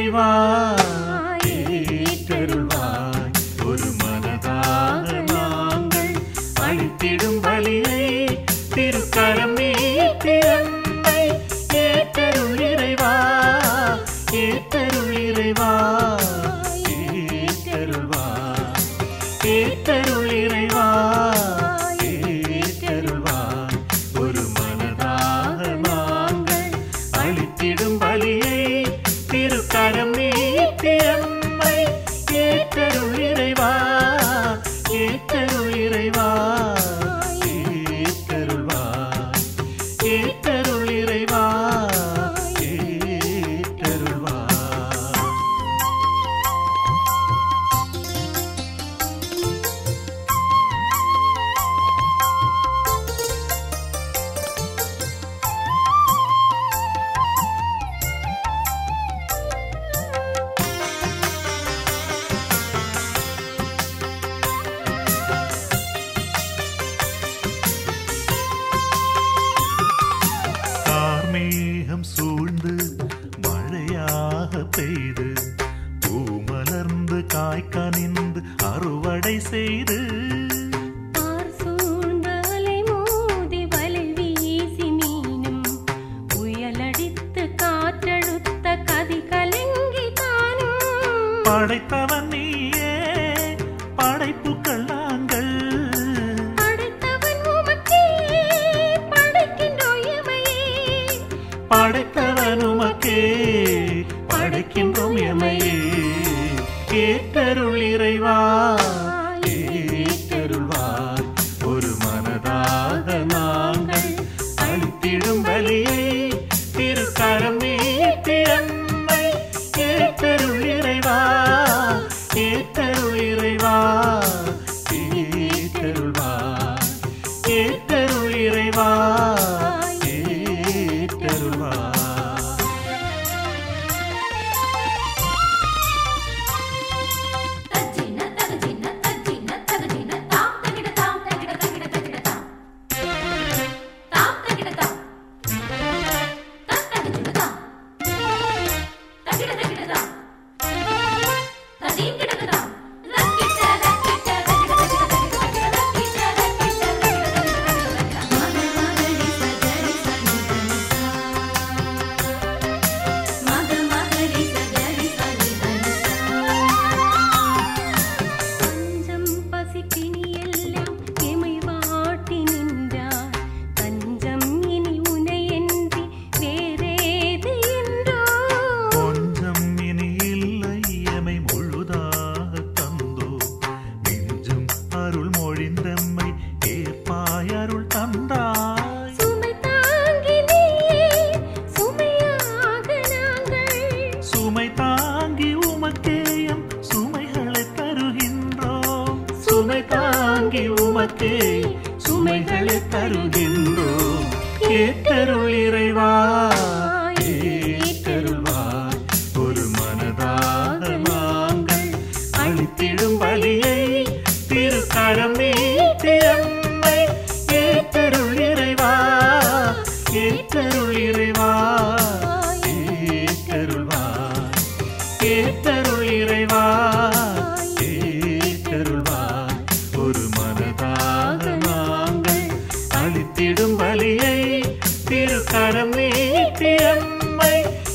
இறைவா ஏற்றருள்வாய் ஒரு மனதாக நாங்கள் அளித்திடும் பலியை திருக்கரம் நீட்டியம்மை ஏற்றருள் இறைவா ஏற்றருள் இறைவா ஏற்றருள்வாய் ஏற்றருள் இறைவா ஏற்றருள்வாய் ஒரு மனதாக நாங்கள் அளித்திடும் பலியை திருக்கரம் நீட்டியம்மை ஏற்றருள் இறைவா ஏற்றருள் இறைவா ஏற்றருள்வாய் ஏற்றருள் இறைவா ஏற்றருள்வாய் கார்மேகம் சூழ்ந்து மழையாக பெய்து பூமலர்ந்து காய்கனிந்து அறுவடை செய்து ஆர் சூழ்ந்த அலை மோதி வலை வீசி மீனும் புயலடித்து காற்றழுத்த கதி கலங்கி தானும் படைத்தவன் நீயே படைப்புக்கள் நாங்கள் படைத்தவன் உமக்கே படைக்கின்றோம் எமையே படைத்தவன் உமக்கே படைக்கின்றோம் எமையே ஏற்றருள் இறைவா ஏற்றருள்வாய் ஒரு மனதாக நாங்கள் அளித்திடும் பலியை திருக்கரம் நீட்டியம்மை ஏற்றருள் இறைவா ஏற்றருள் இறைவா ஏற்றருள்வாய் ஏற்றருள் இறைவா ஏற்றருள்வாய் தஜ்ஜின தகஜின தஜ்ஜின தகஜின தாம் தகிட தாம் தகிட தகிட தகிட தாம் தாம் தகிட தாம் தம் தகஜின தாம் தகிட தகிட தாம் ததீம் கிடக தாம் ரக்கிட்ட ரக்கிட்ட தகிட தகிட தகிட தகிட ரக்கிட்ட ரக்கிட்ட தகிட தகிட தகிட தகிட மகரி சகரி சனி மக மகரி சகரி சனி பஞ்சம் பசிப்பினி எல்லாம் எமை வாட்டி நின்றார் தஞ்சம் இனி உனை என்று வேறேது என்றோ கொஞ்சம் இனி இல்லை எமை முழுதாக தந்தோ நெஞ்சும் அருள் மொழிந்தம்மை ஏற்பாய் அருள் தந்தாய் சுமை தாங்கி நீயே சுமையாக நாங்கள் சுமை தாங்கி உமக்கேயம் சுமைகளை தருகின்றோம் சுமை தாங்கி உமக்கே சுமைகளை தருகின்றோம் ஏற்றருள் இறைவா ஏற்றருள்வாய் ஒரு மனதாக நாங்கள் அளித்திடும் பலியை திருக்கரம் நீட்டியம்மை ஏற்றருள் இறைவா ஏற்றருள் இறைவா ஏற்றருள்வாய் ஏற்றருள் இறைவா ஏற்றருள்வாய் ஒரு மனதாக நாங்கள் அளித்திடும் பலியை திருக்கரம் நீட்டியம்மை